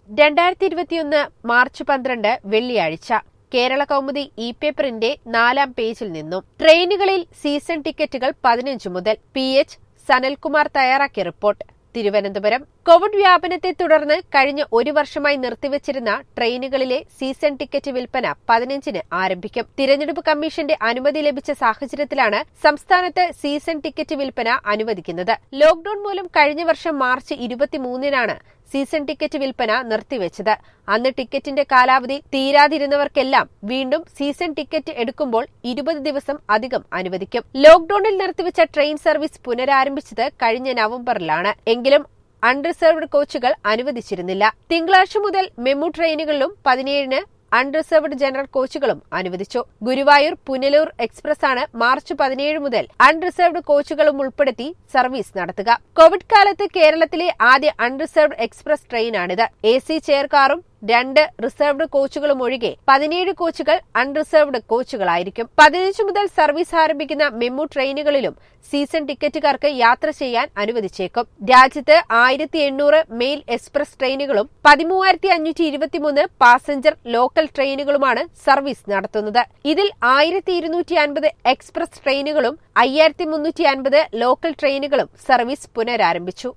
രണ്ടായിരത്തി ഇരുപത്തിയൊന്ന് മാർച്ച് പന്ത്രണ്ട് വെള്ളിയാഴ്ച കേരള കൗമുദി ഇ പേപ്പറിന്റെ നാലാം പേജിൽ നിന്നും ട്രെയിനുകളിൽ സീസൺ ടിക്കറ്റുകൾ പതിനഞ്ച് മുതൽ പി എച്ച് സനൽകുമാർ തയ്യാറാക്കിയ റിപ്പോർട്ട് തിരുവനന്തപുരം കോവിഡ് വ്യാപനത്തെ തുടർന്ന് കഴിഞ്ഞ ഒരു വർഷമായി നിർത്തിവച്ചിരുന്ന ട്രെയിനുകളിലെ സീസൺ ടിക്കറ്റ് വിൽപ്പന പതിനഞ്ചിന് ആരംഭിക്കും തിരഞ്ഞെടുപ്പ് കമ്മീഷന്റെ അനുമതി ലഭിച്ച സാഹചര്യത്തിലാണ് സംസ്ഥാനത്ത് സീസൺ ടിക്കറ്റ് വിൽപ്പന അനുവദിക്കുന്നത് ലോക്ഡൌൺ മൂലം കഴിഞ്ഞ വർഷം മാർച്ച് ഇരുപത്തിമൂന്നിനാണ് സീസൺ ടിക്കറ്റ് വിൽപ്പന നിർത്തിവെച്ചത് അന്ന് ടിക്കറ്റിന്റെ കാലാവധി തീരാതിരുന്നവർക്കെല്ലാം വീണ്ടും സീസൺ ടിക്കറ്റ് എടുക്കുമ്പോൾ ഇരുപത് ദിവസം അധികം അനുവദിക്കും ലോക്ഡൌണിൽ നിർത്തിവെച്ച ട്രെയിൻ സർവീസ് പുനരാരംഭിച്ചത് കഴിഞ്ഞ നവംബറിലാണ് എങ്കിലും അൺറിസർവ്ഡ് കോച്ചുകൾ അനുവദിച്ചിരുന്നില്ല തിങ്കളാഴ്ച മുതൽ മെമു ട്രെയിനുകളിലും പതിനേഴിന് അൺറിസർവ്ഡ് ജനറൽ കോച്ചുകളും അനുവദിച്ചു ഗുരുവായൂർ പുനലൂർ എക്സ്പ്രസ് ആണ് മാർച്ച് പതിനേഴ് മുതൽ അൺറിസർവ്ഡ് കോച്ചുകളും ഉൾപ്പെടുത്തി സർവീസ് നടത്തുക കോവിഡ് കാലത്ത് കേരളത്തിലെ ആദ്യ അൺറിസർവ്ഡ് എക്സ്പ്രസ് ട്രെയിനാണിത് എ സി ചെയർ കാറും രണ്ട് റിസർവ്ഡ് കോച്ചുകളും ഒഴികെ പതിനേഴ് കോച്ചുകൾ അൺറിസർവ്ഡ് കോച്ചുകളായിരിക്കും പതിനഞ്ച് മുതൽ സർവീസ് ആരംഭിക്കുന്ന മെമു ട്രെയിനുകളിലും സീസൺ ടിക്കറ്റുകാർക്ക് യാത്ര ചെയ്യാൻ അനുവദിച്ചേക്കും രാജ്യത്ത് ആയിരത്തി എണ്ണൂറ് മെയിൽ എക്സ്പ്രസ് ട്രെയിനുകളും പതിമൂവായിരത്തി അഞ്ഞൂറ്റി ഇരുപത്തിമൂന്ന് പാസഞ്ചർ ലോക്കൽ ട്രെയിനുകളുമാണ് സർവീസ് നടത്തുന്നത് ഇതിൽ ആയിരത്തി ഇരുന്നൂറ്റി അൻപത് എക്സ്പ്രസ് ട്രെയിനുകളും അയ്യായിരത്തി മുന്നൂറ്റി അൻപത് ലോക്കൽ ട്രെയിനുകളും സർവീസ് പുനരാരംഭിച്ചു